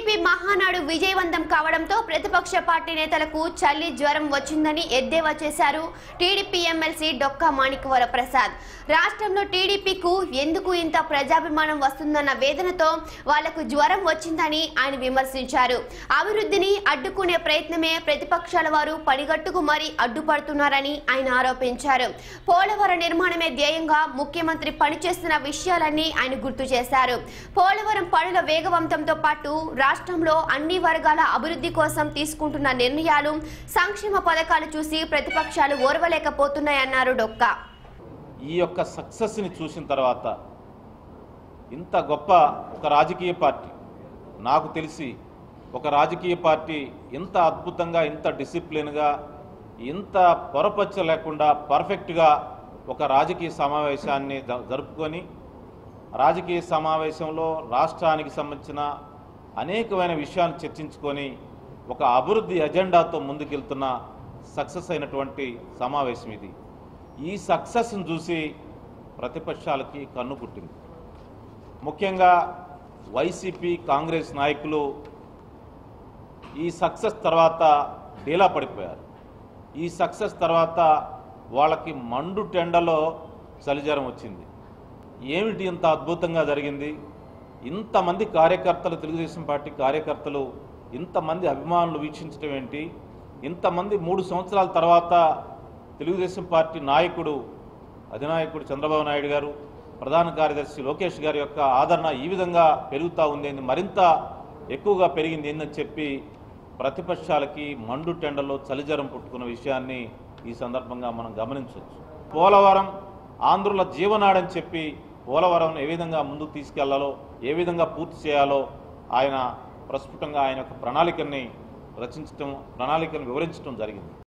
TDP Mahanadu విజయవంతం కావడంతో ప్రతిపక్ష పార్టీ నేతలకు చల్లి జ్వరం వచ్చిందని ఎద్దేవా చేశారు టీడీపీ ఎమ్మెల్సీ డొక్కా మాణిక్యవర ప్రసాద్ రాష్ట్రంలో టీడీపీకు ఎందుకు ఇంత ప్రజాభిమానం వస్తుందన్న వేదనతో వాళ్లకు జ్వరం వచ్చిందని ఆయన విమర్శించారు అభివృద్ధిని అడ్డుకునే ప్రయత్నమే ప్రతిపక్షాల వారు పనిగట్టుకు మరీ అడ్డుపడుతున్నారని ఆయన ఆరోపించారు పోలవరం నిర్మాణమే ధ్యేయంగా ముఖ్యమంత్రి పనిచేస్తున్న విషయాలన్నీ ఆయన గుర్తు చేశారు పోలవరం పనుల వేగవంతంతో పాటు రాష్ట్రంలో అన్ని వర్గాల అభివృద్ధి కోసం తీసుకుంటున్న నిర్ణయాలు సంక్షేమ పథకాలు చూసి ప్రతిపక్షాలు ఓర్వలేకపోతున్నాయన్నారు డొక్కా ఈ యొక్క సక్సెస్ని చూసిన తర్వాత ఇంత గొప్ప ఒక రాజకీయ పార్టీ నాకు తెలిసి ఒక రాజకీయ పార్టీ ఇంత అద్భుతంగా ఇంత డిసిప్లిన్గా ఇంత పొరపచ్చ లేకుండా పర్ఫెక్ట్గా ఒక రాజకీయ సమావేశాన్ని జ- జరుపుకొని రాజకీయ సమావేశంలో రాష్ట్రానికి సంబంధించిన అనేకమైన విషయాలు చర్చించుకొని ఒక అభివృద్ధి ఎజెండాతో ముందుకెళ్తున్న సక్సెస్ అయినటువంటి సమావేశం ఇది ఈ సక్సెస్ను చూసి ప్రతిపక్షాలకి కన్ను పుట్టింది ముఖ్యంగా వైసీపీ కాంగ్రెస్ నాయకులు ఈ సక్సెస్ తర్వాత డీలా పడిపోయారు ఈ సక్సెస్ తర్వాత వాళ్ళకి మండు టెండలో చలిజ్వరం వచ్చింది ఏమిటి ఇంత అద్భుతంగా జరిగింది ఇంతమంది కార్యకర్తలు తెలుగుదేశం పార్టీ కార్యకర్తలు ఇంతమంది అభిమానులు వీక్షించడం ఏంటి ఇంతమంది మూడు సంవత్సరాల తర్వాత తెలుగుదేశం పార్టీ నాయకుడు అధినాయకుడు చంద్రబాబు నాయుడు గారు ప్రధాన కార్యదర్శి లోకేష్ గారి యొక్క ఆదరణ ఈ విధంగా పెరుగుతూ ఉంది అని మరింత ఎక్కువగా పెరిగింది ఏందని చెప్పి ప్రతిపక్షాలకి మండు టెండలో చలిజరం పుట్టుకున్న విషయాన్ని ఈ సందర్భంగా మనం గమనించవచ్చు పోలవరం ఆంధ్రుల జీవనాడని చెప్పి పోలవరం ఏ విధంగా ముందుకు తీసుకెళ్లాలో ఏ విధంగా పూర్తి చేయాలో ఆయన ప్రస్ఫుటంగా ఆయన యొక్క ప్రణాళికని రచించడం ప్రణాళికను వివరించడం జరిగింది